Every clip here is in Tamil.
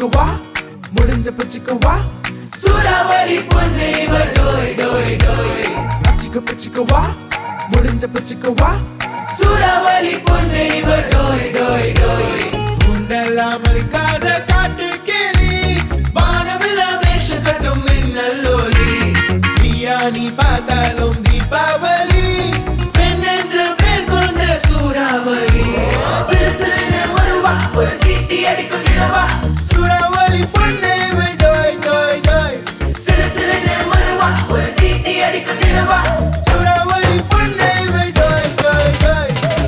பிச்சுக்குவா முடிஞ்ச பிச்சுக்குவா சூறாவளி பொண்ணு இவ டோய் டோய் டோய் பிச்சுக்கு பிச்சுக்குவா முடிஞ்ச பிச்சுக்குவா சூறாவளி பொண்ணு இவ டோய் டோய் டோய் குண்டெல்லாம் அழிக்காத காட்டு கேலி வானவில வேஷம் கட்டும் மின்னல் ஒளி தீயா நீ பார்த்தாலும் தீபாவளி பெண் என்ற பேர் கொண்ட சூறாவளி சிலு சிலுன்னு வருவா ஒரு சீட்டி அடிக்கும் நிலவா சூறாவளி பொண்ணை டோய் டோய் டோய் சிலு சிலுன்னு வருவா ஒரு சீட்டி அடிக்கும் நிலவா சூறாவளி பொண்ணை டோய் டோய் டோய்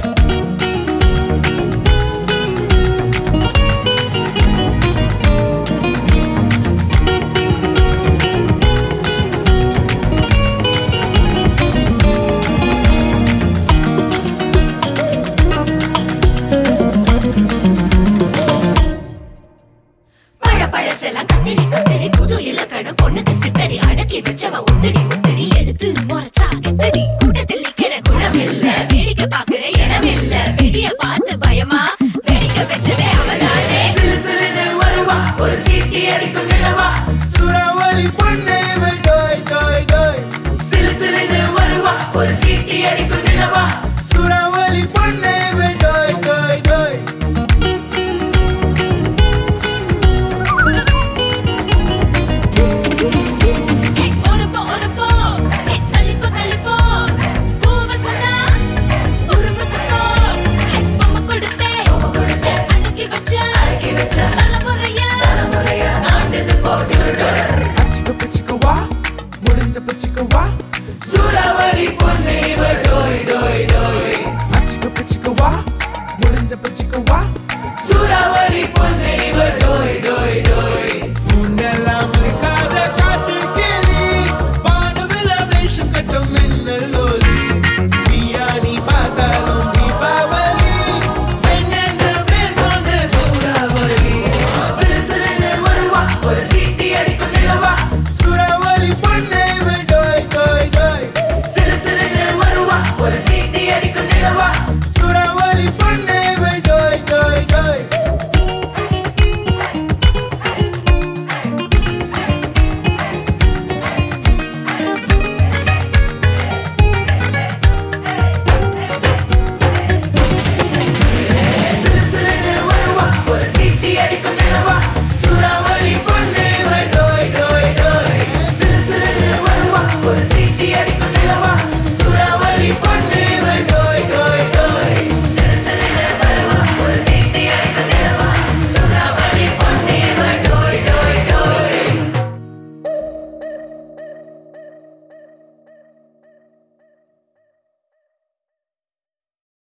பழ பழசெல்லாம் கத்திரி கத்திரி புது இலக்கணம் பொண்ணுக்கு சித்தரி அடக்கி வச்சவ உத்தடி உத்தடி எடுத்து முறைச்சா கத்தடி கூட்டத்தில் நிக்கிற குணம் இல்ல வேடிக்கை பாக்குற இனம் இல்ல வெடிய பார்த்து பயமா வேடிக்கை வச்சதே அவதானே சிலு சிலுன்னு வருவா ஒரு சீட்டி அடிக்கும் நிலவா சூறாவளி பொண்ணை டோய் டோய் டோய் சிலு சிலுன்னு வருவா ஒரு சீட்டி அடிக்கும்